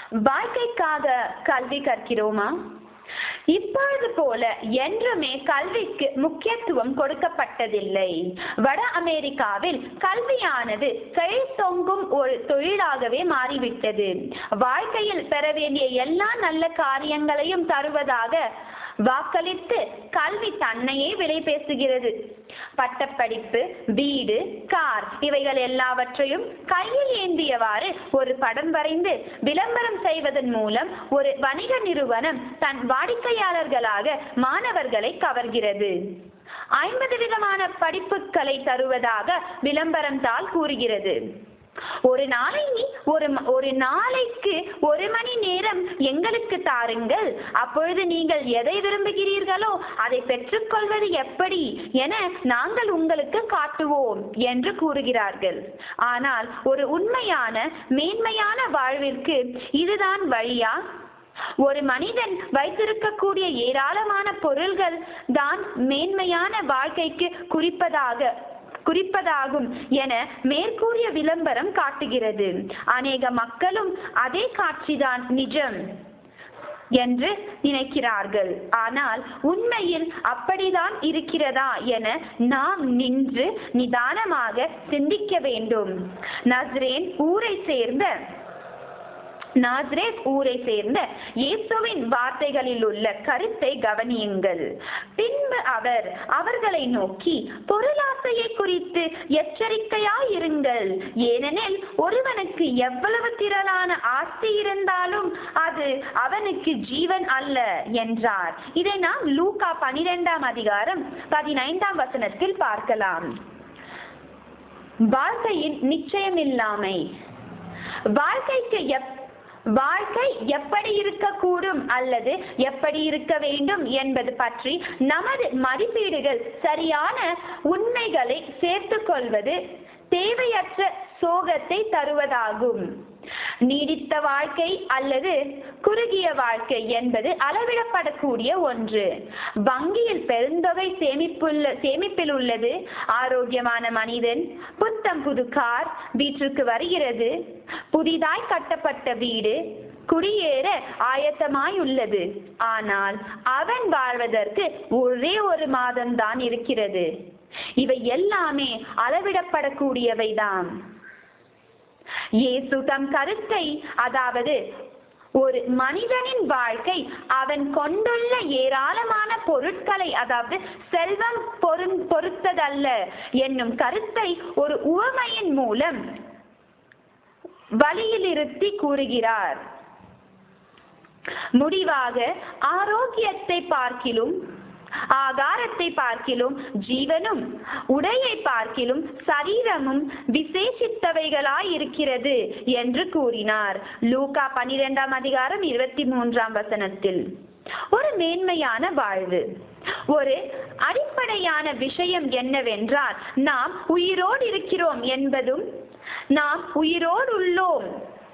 வாழ்க்கைக்காக கல்வி கற்கிறோமா இப்பொழுது போல என்றுமே கல்விக்கு முக்கியத்துவம் கொடுக்கப்பட்டதில்லை வட அமெரிக்காவில் கல்வியானது தொங்கும் ஒரு தொழிலாகவே மாறிவிட்டது வாழ்க்கையில் பெற வேண்டிய எல்லா நல்ல காரியங்களையும் தருவதாக வாக்களித்து கல்வி தன்னையே விலை பேசுகிறது பட்டப்படிப்பு வீடு கார் இவைகள் எல்லாவற்றையும் கையில் ஏந்தியவாறு ஒரு படம் வரைந்து விளம்பரம் செய்வதன் மூலம் ஒரு வணிக நிறுவனம் தன் வாடிக்கையாளர்களாக மாணவர்களை கவர்கிறது ஐம்பது விதமான படிப்புகளை தருவதாக விளம்பரம் தாள் கூறுகிறது ஒரு நாளை ஒரு ஒரு நாளைக்கு ஒரு மணி நேரம் எங்களுக்கு தாருங்கள் அப்பொழுது நீங்கள் எதை விரும்புகிறீர்களோ அதை பெற்றுக்கொள்வது எப்படி என நாங்கள் உங்களுக்கு காட்டுவோம் என்று கூறுகிறார்கள் ஆனால் ஒரு உண்மையான மேன்மையான வாழ்விற்கு இதுதான் வழியா ஒரு மனிதன் வைத்திருக்கக்கூடிய ஏராளமான பொருள்கள் தான் மேன்மையான வாழ்க்கைக்கு குறிப்பதாக குறிப்பதாகும் என மேற்கூறிய விளம்பரம் காட்டுகிறது அநேக மக்களும் அதே காட்சிதான் நிஜம் என்று நினைக்கிறார்கள் ஆனால் உண்மையில் அப்படிதான் இருக்கிறதா என நாம் நின்று நிதானமாக சிந்திக்க வேண்டும் நஸ்ரேன் ஊரை சேர்ந்த நாஸ்ரேத் ஊரை சேர்ந்த இயேசுவின் வார்த்தைகளில் உள்ள கருத்தை கவனியுங்கள் பின்பு அவர் அவர்களை நோக்கி பொருளாசையை குறித்து எச்சரிக்கையாயிருங்கள் ஏனெனில் ஒருவனுக்கு எவ்வளவு திரளான ஆஸ்தி இருந்தாலும் அது அவனுக்கு ஜீவன் அல்ல என்றார் இதை நாம் லூகா பனிரெண்டாம் அதிகாரம் பதினைந்தாம் வசனத்தில் பார்க்கலாம் வாழ்க்கையின் நிச்சயமில்லாமை வாழ்க்கைக்கு எப் வாழ்க்கை எப்படி இருக்கக்கூடும் அல்லது எப்படி இருக்க வேண்டும் என்பது பற்றி நமது மதிப்பீடுகள் சரியான உண்மைகளை சேர்த்துக் கொள்வது தேவையற்ற சோகத்தை தருவதாகும் நீடித்த வாழ்க்கை அல்லது குறுகிய வாழ்க்கை என்பது அளவிடப்படக்கூடிய ஒன்று வங்கியில் பெருந்தொகை சேமிப்புள்ள சேமிப்பில் உள்ளது ஆரோக்கியமான மனிதன் புத்தம் புது கார் வீட்டிற்கு வருகிறது புதிதாய் கட்டப்பட்ட வீடு குடியேற ஆயத்தமாய் உள்ளது ஆனால் அவன் வாழ்வதற்கு ஒரே ஒரு மாதம் தான் இருக்கிறது இவை எல்லாமே அளவிடப்படக்கூடியவைதான் இயேசு தம் கருத்தை அதாவது ஒரு மனிதனின் வாழ்க்கை அவன் கொண்டுள்ள ஏராளமான பொருட்களை அதாவது செல்வம் பொரு பொறுத்ததல்ல என்னும் கருத்தை ஒரு உவமையின் மூலம் வழியிலிருத்தி கூறுகிறார் முடிவாக ஆரோக்கியத்தை பார்க்கிலும் ஆகாரத்தை பார்க்கிலும் ஜீவனும் உடையை பார்க்கிலும் சரீரமும் விசேஷித்தவைகளாய் இருக்கிறது என்று கூறினார் லூகா பனிரெண்டாம் அதிகாரம் இருபத்தி மூன்றாம் வசனத்தில் ஒரு மேன்மையான வாழ்வு ஒரு அடிப்படையான விஷயம் என்னவென்றால் நாம் உயிரோடு இருக்கிறோம் என்பதும் நாம் உயிரோடு உள்ளோம்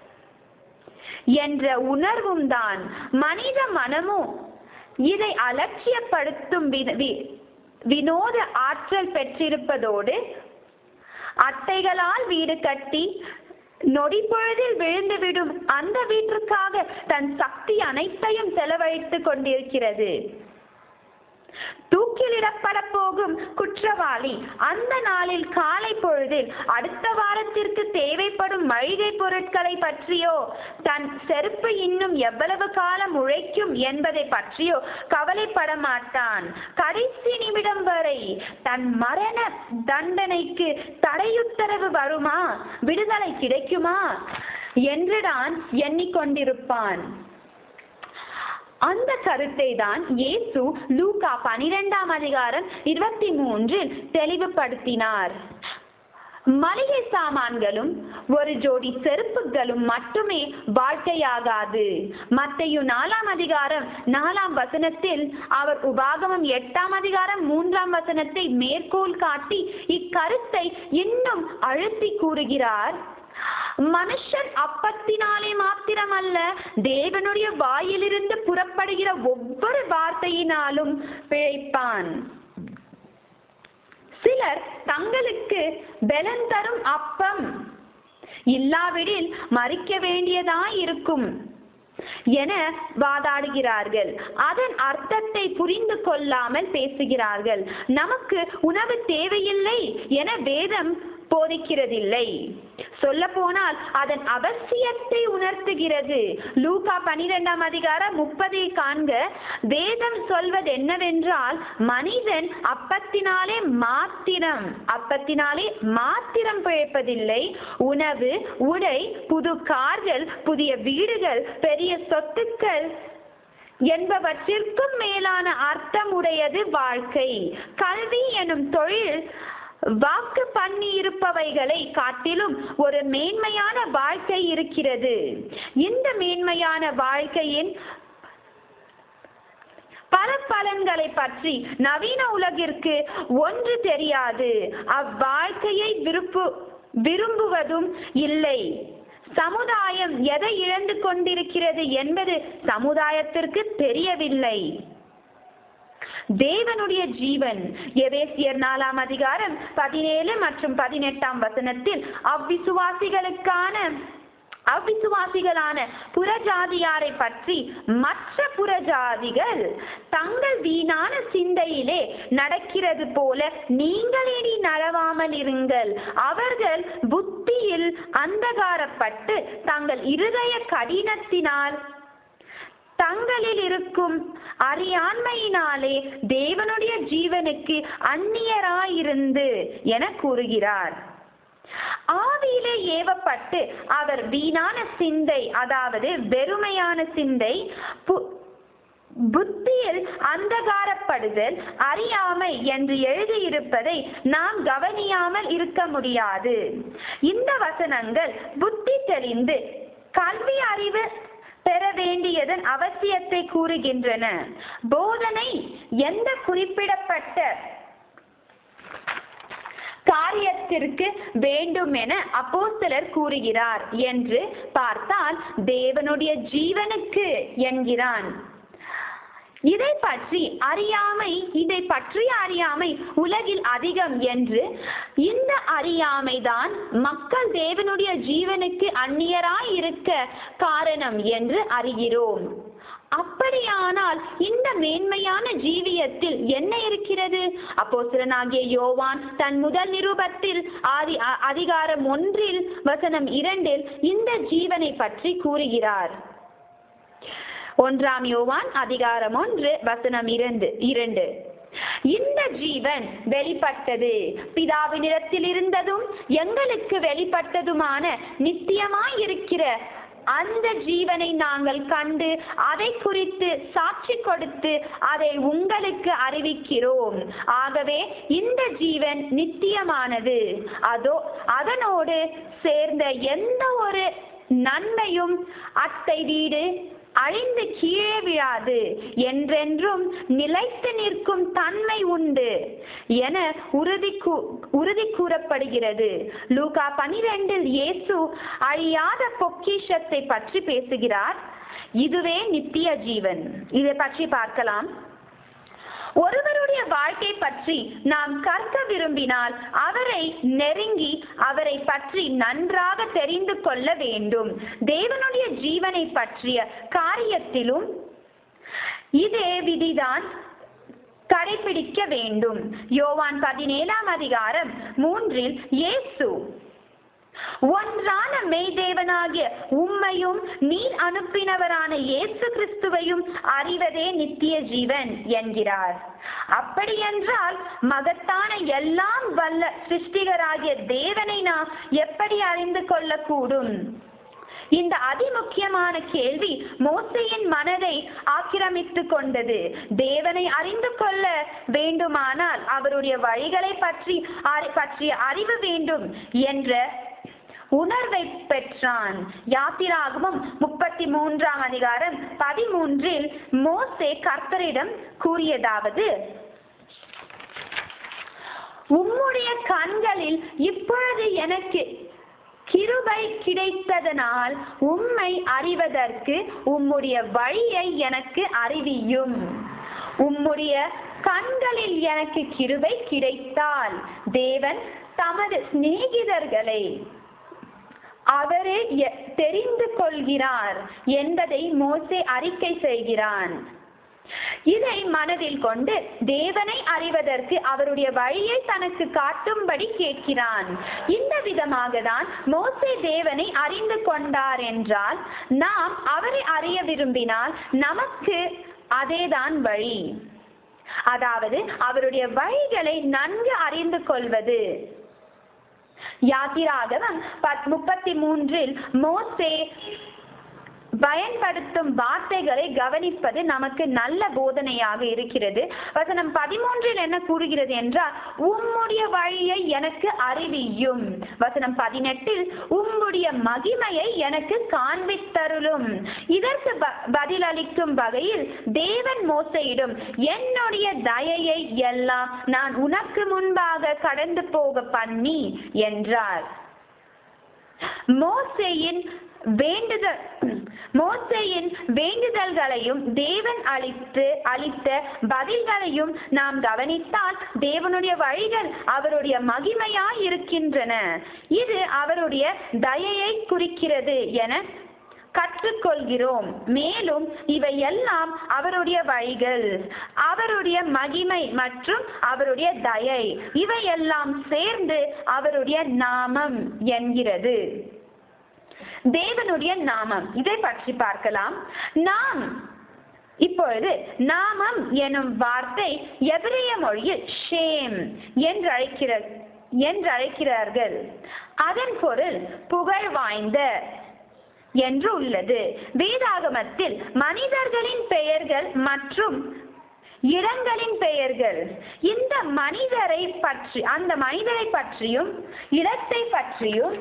என்ற உணர்வும் தான் மனித மனமும் இதை அலட்சியப்படுத்தும் வினோத ஆற்றல் பெற்றிருப்பதோடு அட்டைகளால் வீடு கட்டி நொடி பொழுதில் விழுந்துவிடும் அந்த வீட்டிற்காக தன் சக்தி அனைத்தையும் செலவழித்துக் கொண்டிருக்கிறது தூக்கிலிடப்பட போகும் குற்றவாளி அந்த நாளில் காலை பொழுதில் அடுத்த வாரத்திற்கு தேவைப்படும் மளிகை பொருட்களை பற்றியோ தன் செருப்பு இன்னும் எவ்வளவு காலம் உழைக்கும் என்பதை பற்றியோ கவலைப்பட மாட்டான் கடைசி நிமிடம் வரை தன் மரண தண்டனைக்கு தடையுத்தரவு வருமா விடுதலை கிடைக்குமா என்றுதான் எண்ணிக்கொண்டிருப்பான் அந்த கருத்தை தான் இயேசு லூகா பனிரெண்டாம் அதிகாரம் இருபத்தி மூன்றில் தெளிவுபடுத்தினார் மளிகை சாமான்களும் ஒரு ஜோடி செருப்புகளும் மட்டுமே வாழ்க்கையாகாது மத்தையு நாலாம் அதிகாரம் நாலாம் வசனத்தில் அவர் உபாகமம் எட்டாம் அதிகாரம் மூன்றாம் வசனத்தை மேற்கோள் காட்டி இக்கருத்தை இன்னும் அழுத்தி கூறுகிறார் மனுஷன் அப்பத்தினாலே மாத்திரமல்ல தேவனுடைய வாயிலிருந்து புறப்படுகிற ஒவ்வொரு வார்த்தையினாலும் பிழைப்பான் சிலர் தங்களுக்கு பலன் தரும் அப்பம் இல்லாவிடில் மறிக்க வேண்டியதாய் இருக்கும் என வாதாடுகிறார்கள் அதன் அர்த்தத்தை புரிந்து கொள்ளாமல் பேசுகிறார்கள் நமக்கு உணவு தேவையில்லை என வேதம் போதிக்கிறதில்லை சொல்ல போனால் அதன் அவசியத்தை உணர்த்துகிறது லூகா பனிரெண்டாம் அதிகாரம் முப்பதை காண்க வேதம் சொல்வது என்னவென்றால் மனிதன் அப்பத்தினாலே மாத்திரம் அப்பத்தினாலே மாத்திரம் பிழைப்பதில்லை உணவு உடை புது கார்கள் புதிய வீடுகள் பெரிய சொத்துக்கள் என்பவற்றிற்கும் மேலான அர்த்தம் உடையது வாழ்க்கை கல்வி எனும் தொழில் வாக்கு பண்ணி இருப்பவைகளை காட்டிலும் ஒரு மேன்மையான வாழ்க்கை இருக்கிறது இந்த மேன்மையான வாழ்க்கையின் பல பலன்களை பற்றி நவீன உலகிற்கு ஒன்று தெரியாது அவ்வாழ்க்கையை விருப்பு விரும்புவதும் இல்லை சமுதாயம் எதை இழந்து கொண்டிருக்கிறது என்பது சமுதாயத்திற்கு தெரியவில்லை தேவனுடைய ஜீவன் எபேசியர் நாலாம் அதிகாரம் பதினேழு மற்றும் பதினெட்டாம் வசனத்தில் அவ்விசுவாசிகளுக்கான அவ்விசுவாசிகளான புறஜாதியாரை பற்றி மற்ற புறஜாதிகள் தங்கள் வீணான சிந்தையிலே நடக்கிறது போல நீங்களேடி நடவாமல் இருங்கள் அவர்கள் புத்தியில் அந்தகாரப்பட்டு தங்கள் இருதய கடினத்தினால் தங்களில் இருக்கும் அறியாண்மையினாலே தேவனுடைய ஜீவனுக்கு அந்நியராயிருந்து என கூறுகிறார் ஆவியிலே ஏவப்பட்டு அவர் வீணான சிந்தை அதாவது வெறுமையான சிந்தை பு- புத்தியில் அந்தகாரப்படுதல் அறியாமை என்று எழுதியிருப்பதை நாம் கவனியாமல் இருக்க முடியாது இந்த வசனங்கள் புத்தி தெளிந்து கல்வி அறிவு பெற வேண்டியதன் அவசியத்தை கூறுகின்றன போதனை எந்த குறிப்பிடப்பட்ட காரியத்திற்கு வேண்டும் என அப்போஸ்தலர் கூறுகிறார் என்று பார்த்தால் தேவனுடைய ஜீவனுக்கு என்கிறான் இதை பற்றி அறியாமை இதை பற்றிய அறியாமை உலகில் அதிகம் என்று இந்த அறியாமைதான் மக்கள் தேவனுடைய ஜீவனுக்கு அந்நியராய் இருக்க காரணம் என்று அறிகிறோம் அப்படியானால் இந்த மேன்மையான ஜீவியத்தில் என்ன இருக்கிறது அப்போஸ்தலனாகிய யோவான் தன் முதல் நிருபத்தில் ஆதி அ- அதிகாரம் ஒன்றில் வசனம் இரண்டில் இந்த ஜீவனை பற்றி கூறுகிறார் ஒன்றாம் யோவான் அதிகாரம் ஒன்று வசனம் இரண்டு இரண்டு இந்த ஜீவன் வெளிப்பட்டது பிதாவினிடத்தில் இருந்ததும் எங்களுக்கு வெளிப்பட்டதுமான நித்தியமாய் இருக்கிற அந்த ஜீவனை நாங்கள் கண்டு அதை குறித்து சாட்சி கொடுத்து அதை உங்களுக்கு அறிவிக்கிறோம் ஆகவே இந்த ஜீவன் நித்தியமானது அதோ அதனோடு சேர்ந்த எந்த ஒரு நன்மையும் அத்தை வீடு அழிந்து கீழே விழாது என்றென்றும் நிலைத்து நிற்கும் தன்மை உண்டு என உறுதி கூ- உறுதி கூறப்படுகிறது லூகா பனிரெண்டில் இயேசு அழியாத பொக்கிஷத்தை பற்றி பேசுகிறார் இதுவே நித்திய ஜீவன் இதை பற்றி பார்க்கலாம் ஒருவருடைய வாழ்க்கை பற்றி நாம் கற்க விரும்பினால் அவரை நெருங்கி அவரை பற்றி நன்றாக தெரிந்து கொள்ள வேண்டும் தேவனுடைய ஜீவனை பற்றிய காரியத்திலும் இதே விதிதான் கடைபிடிக்க வேண்டும் யோவான் பதினேழாம் அதிகாரம் மூன்றில் இயேசு ஒன்றான மெய்தேவனாகிய உம்மையும் நீர் அனுப்பினவரான இயேசு கிறிஸ்துவையும் அறிவதே நித்திய ஜீவன் என்கிறார் அப்படியென்றால் மகத்தான எல்லாம் வல்ல சிருஷ்டிகராகிய தேவனை நாம் எப்படி அறிந்து கொள்ளக்கூடும் இந்த அதிமுக்கியமான கேள்வி மோசையின் மனதை ஆக்கிரமித்துக் கொண்டது தேவனை அறிந்து கொள்ள வேண்டுமானால் அவருடைய வழிகளை பற்றி அறி- பற்றிய அறிவு வேண்டும் என்ற உணர்வை பெற்றான் யாத்திராகமும் முப்பத்தி மூன்றாம் அதிகாரம் பதிமூன்றில் மோசே கர்த்தரிடம் கூறியதாவது உம்முடைய கண்களில் இப்பொழுது எனக்கு கிருபை கிடைத்ததனால் உம்மை அறிவதற்கு உம்முடைய வழியை எனக்கு அறிவியும் உம்முடைய கண்களில் எனக்கு கிருபை கிடைத்தால் தேவன் தமது சிநேகிதர்களை அவரே எ- தெரிந்து கொள்கிறார் என்பதை மோசே அறிக்கை செய்கிறான் இதை மனதில் கொண்டு தேவனை அறிவதற்கு அவருடைய வழியை தனக்கு காட்டும்படி கேட்கிறான் இந்த விதமாக தான் மோசே தேவனை அறிந்து கொண்டார் என்றால் நாம் அவரை அறிய விரும்பினால் நமக்கு அதேதான் வழி அதாவது அவருடைய வழிகளை நன்கு அறிந்து கொள்வது யாத்திராகவம் பத்- முப்பத்தி மூன்றில் மோசே பயன்படுத்தும் வார்த்தைகளை கவனிப்பது நமக்கு நல்ல போதனையாக இருக்கிறது வசனம் பதிமூன்றில் என்ன கூறுகிறது என்றால் உம்முடைய வழியை எனக்கு அறிவியும் வசனம் பதினெட்டில் உம்முடைய மகிமையை எனக்கு காண்பித்தருளும் இதற்கு ப- பதிலளிக்கும் வகையில் தேவன் மோசையிடும் என்னுடைய தயையை எல்லாம் நான் உனக்கு முன்பாக கடந்து போக பண்ணி என்றார் மோசேயின் வேண்டுதல் மோசேயின் வேண்டுதல்களையும் தேவன் அளித்து அளித்த பதில்களையும் நாம் கவனித்தால் தேவனுடைய வழிகள் அவருடைய மகிமையாய் இருக்கின்றன இது அவருடைய தயையை குறிக்கிறது என கற்றுக்கொள்கிறோம் மேலும் இவை எல்லாம் அவருடைய வழிகள் அவருடைய மகிமை மற்றும் அவருடைய தயை இவையெல்லாம் சேர்ந்து அவருடைய நாமம் என்கிறது தேவனுடைய நாமம் இதை பற்றி பார்க்கலாம் நாம் இப்பொழுது நாமம் எனும் வார்த்தை எபிரேய மொழியில் ஷேம் என்று அழைக்கிற என்று அழைக்கிறார்கள் அதன் பொருள் புகழ் வாய்ந்த என்று உள்ளது வேதாகமத்தில் மனிதர்களின் பெயர்கள் மற்றும் இடங்களின் பெயர்கள் இந்த மனிதரை பற்றி அந்த மனிதரை பற்றியும் இடத்தை பற்றியும்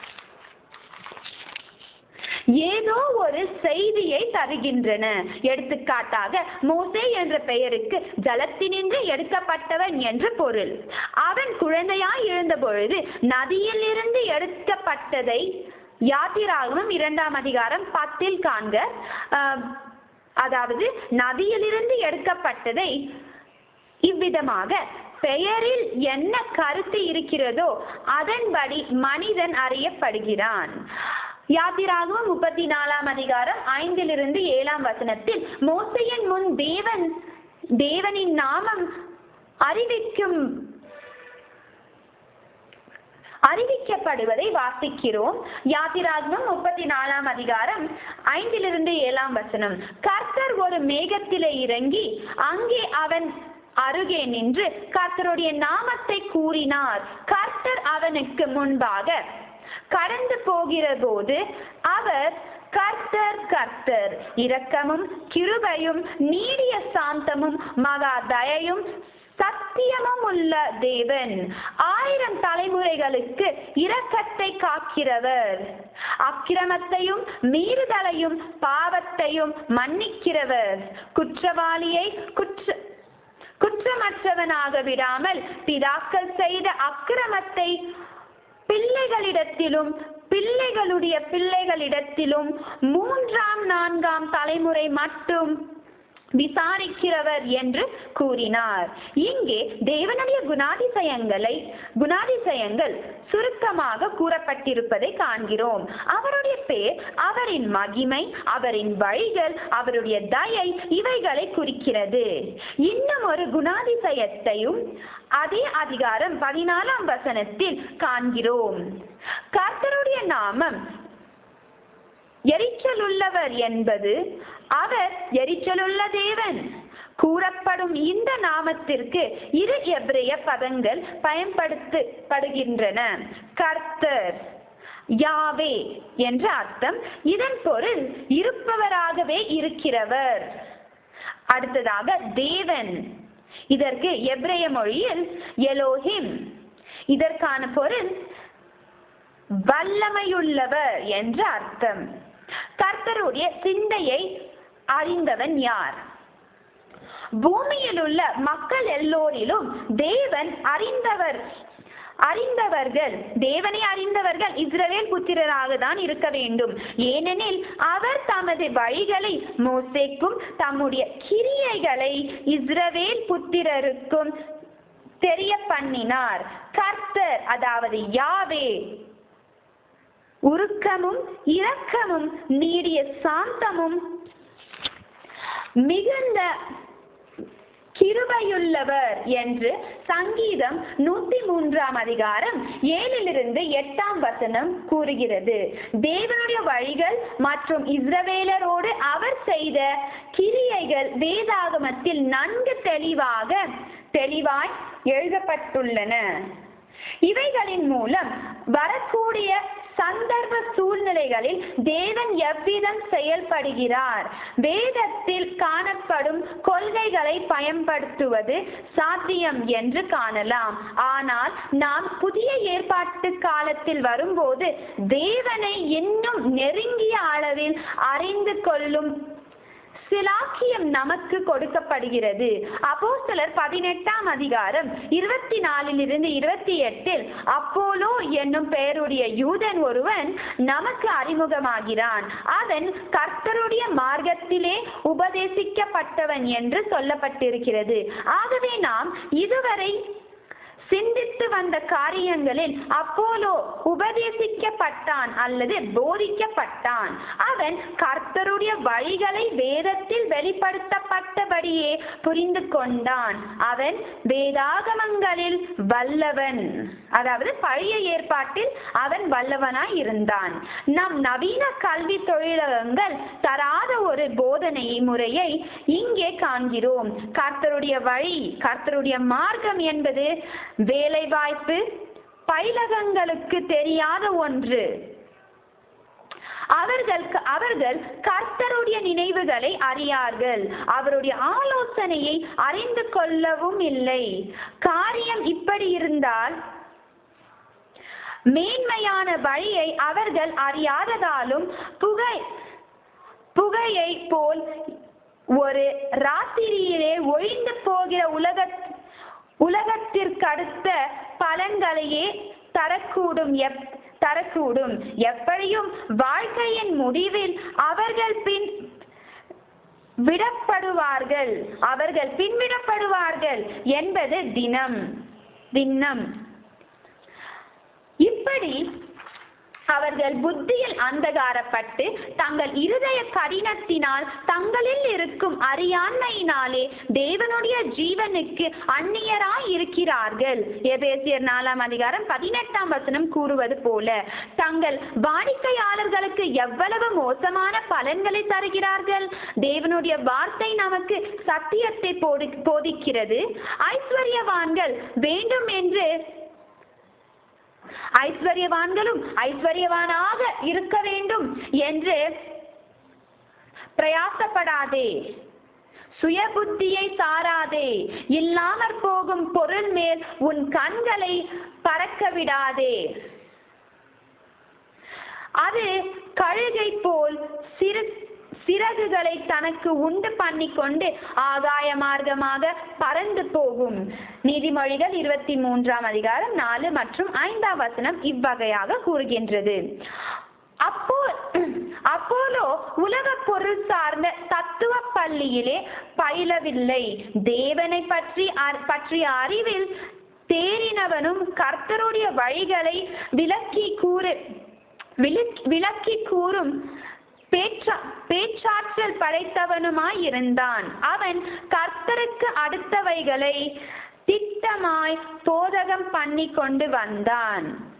ஏதோ ஒரு செய்தியை தருகின்றன எடுத்துக்காட்டாக மோசே என்ற பெயருக்கு ஜலத்தினின்று எடுக்கப்பட்டவன் என்று பொருள் அவன் குழந்தையாய் இருந்த பொழுது நதியில் இருந்து எடுக்கப்பட்டதை யாத்திராகமம் இரண்டாம் அதிகாரம் பத்தில் காண்க ஆஹ், அதாவது நதியிலிருந்து எடுக்கப்பட்டதை இவ்விதமாக பெயரில் என்ன கருத்து இருக்கிறதோ அதன்படி மனிதன் அறியப்படுகிறான் யாத்திராகவும் முப்பத்தி நாலாம் அதிகாரம் ஐந்திலிருந்து ஏழாம் வசனத்தில் மோசையின் முன் தேவன் தேவனின் நாமம் அறிவிக்கும் அறிவிக்கப்படுவதை வாசிக்கிறோம் யாத்திராகமம் முப்பத்தி நாலாம் அதிகாரம் ஐந்திலிருந்து ஏழாம் வசனம் கர்த்தர் ஒரு மேகத்திலே இறங்கி அங்கே அவன் அருகே நின்று கர்த்தருடைய நாமத்தை கூறினார் கர்த்தர் அவனுக்கு முன்பாக கடந்து போகிற போது அவர் கர்த்தர் கர்த்தர் இரக்கமும் கிருபையும் நீடிய சாந்தமும் மகா தயையும் சத்தியமும் உள்ள தேவன் ஆயிரம் தலைமுறைகளுக்கு இரக்கத்தை காக்கிறவர் அக்கிரமத்தையும் மீறுதலையும் பாவத்தையும் மன்னிக்கிறவர் குற்றவாளியை குற்ற குற்றமற்றவனாக விடாமல் பிதாக்கள் செய்த அக்கிரமத்தை பிள்ளைகளிடத்திலும் பிள்ளைகளுடைய பிள்ளைகளிடத்திலும் மூன்றாம் நான்காம் தலைமுறை மட்டும் விசாரிக்கிறவர் என்று கூறினார் இங்கே தேவனுடைய குணாதிசயங்களை குணாதிசயங்கள் சுருக்கமாக கூறப்பட்டிருப்பதை காண்கிறோம் அவருடைய பேர் அவரின் மகிமை அவரின் வழிகள் அவருடைய தயை இவைகளை குறிக்கிறது இன்னும் ஒரு குணாதிசயத்தையும் அதே அதிகாரம் பதினாலாம் வசனத்தில் காண்கிறோம் கர்த்தருடைய நாமம் எரிச்சலுள்ளவர் என்பது அவர் எரிச்சலுள்ள தேவன் கூறப்படும் இந்த நாமத்திற்கு இரு எபிரேய பதங்கள் பயன்படுத்தப்படுகின்றன கர்த்தர் யாவே என்ற அர்த்தம் இதன் பொருள் இருப்பவராகவே இருக்கிறவர் அடுத்ததாக தேவன் இதற்கு எபிரேய மொழியில் எலோஹிம் இதற்கான பொருள் வல்லமையுள்ளவர் என்ற அர்த்தம் கர்த்தருடைய சிந்தையை அறிந்தவன் யார் பூமியில் உள்ள மக்கள் எல்லோரிலும் தேவன் அறிந்தவர் அறிந்தவர்கள் தேவனை அறிந்தவர்கள் இஸ்ரவேல் புத்திரராக தான் இருக்க வேண்டும் ஏனெனில் அவர் தமது வழிகளை மோசேக்கும் தம்முடைய கிரியைகளை இஸ்ரவேல் புத்திரருக்கும் தெரிய பண்ணினார் கர்த்தர் அதாவது யாவே உருக்கமும் இரக்கமும் நீடிய சாந்தமும் மிகுந்த கிருபையுள்ளவர் என்று சங்கீதம் நூத்தி மூன்றாம் அதிகாரம் ஏழிலிருந்து எட்டாம் வசனம் கூறுகிறது தேவனுடைய வழிகள் மற்றும் இஸ்ரவேலரோடு அவர் செய்த கிரியைகள் வேதாகமத்தில் நன்கு தெளிவாக தெளிவாய் எழுதப்பட்டுள்ளன இவைகளின் மூலம் வரக்கூடிய சந்தர்ப்ப சூழ்நிலைகளில் தேவன் எவ்விதம் செயல்படுகிறார் வேதத்தில் காணப்படும் கொள்கைகளை பயன்படுத்துவது சாத்தியம் என்று காணலாம் ஆனால் நாம் புதிய ஏற்பாட்டு காலத்தில் வரும்போது தேவனை இன்னும் நெருங்கிய அளவில் அறிந்து கொள்ளும் சிலாக்கியம் நமக்கு கொடுக்கப்படுகிறது அப்போஸ்தலர் பதினெட்டாம் அதிகாரம் இருபத்தி நாலில் இருந்து இருபத்தி எட்டில் அப்போலோ என்னும் பெயருடைய யூதன் ஒருவன் நமக்கு அறிமுகமாகிறான் அவன் கர்த்தருடைய மார்க்கத்திலே உபதேசிக்கப்பட்டவன் என்று சொல்லப்பட்டிருக்கிறது ஆகவே நாம் இதுவரை சிந்தித்து வந்த காரியங்களில் அப்போலோ உபதேசிக்கப்பட்டான் அல்லது போதிக்கப்பட்டான் அவன் கர்த்தருடைய வழிகளை வேதத்தில் வெளிப்படுத்தப்பட்டபடியே புரிந்து கொண்டான் அவன் வேதாகமங்களில் வல்லவன் அதாவது பழைய ஏற்பாட்டில் அவன் வல்லவனாய் இருந்தான் நம் நவீன கல்வி தொழிலகங்கள் தராத ஒரு போதனை முறையை இங்கே காண்கிறோம் கர்த்தருடைய வழி கர்த்தருடைய மார்க்கம் என்பது வேலை வாய்ப்பு பயிலகங்களுக்கு தெரியாத ஒன்று அவர்கள் அவர்கள் கர்த்தருடைய நினைவுகளை அறியார்கள் அவருடைய ஆலோசனையை அறிந்து கொள்ளவும் இல்லை காரியம் இப்படி இருந்தால் மேன்மையான வழியை அவர்கள் அறியாததாலும் புகை புகையை போல் ஒரு ராத்திரியிலே ஒழிந்து போகிற உலக உலகத்திற்கடுத்த பலன்களையே தரக்கூடும் எப் தரக்கூடும் எப்படியும் வாழ்க்கையின் முடிவில் அவர்கள் பின் விடப்படுவார்கள் அவர்கள் பின்விடப்படுவார்கள் என்பது தினம் தினம் இப்படி அவர்கள் புத்தியில் அந்தகாரப்பட்டு தங்கள் இருதய கடினத்தினால் தங்களில் இருக்கும் அறியாண்மையினாலே தேவனுடைய ஜீவனுக்கு அந்நியராய் இருக்கிறார்கள் எபேசியர் நாலாம் அதிகாரம் பதினெட்டாம் வசனம் கூறுவது போல தங்கள் வாடிக்கையாளர்களுக்கு எவ்வளவு மோசமான பலன்களை தருகிறார்கள் தேவனுடைய வார்த்தை நமக்கு சத்தியத்தை போதி போதிக்கிறது ஐஸ்வர்யவான்கள் வேண்டும் என்று ஐஸ்வர்யவான்களும் ஐஸ்வர்யவானாக இருக்க வேண்டும் என்று பிரயாசப்படாதே சுய புத்தியை சாராதே இல்லாமற் போகும் பொருள் மேல் உன் கண்களை பறக்க விடாதே அது கழுகை போல் சிறு சிறகுகளை தனக்கு உண்டு பண்ணி கொண்டு ஆகாய மார்க்கமாக பறந்து போகும் நீதிமொழிகள் இருபத்தி மூன்றாம் அதிகாரம் நாலு மற்றும் ஐந்தாம் வசனம் இவ்வகையாக கூறுகின்றது அப்போ அப்போலோ உலக பொருள் சார்ந்த தத்துவ பள்ளியிலே பயிலவில்லை தேவனை பற்றி பற்றிய அறிவில் தேறினவனும் கர்த்தருடைய வழிகளை விளக்கி கூறு விளக்கி கூறும் பேச்சா பேச்சாற்றல் படைத்தவனுமாய் இருந்தான் அவன் கர்த்தருக்கு அடுத்தவைகளை திட்டமாய் போதகம் பண்ணி கொண்டு வந்தான்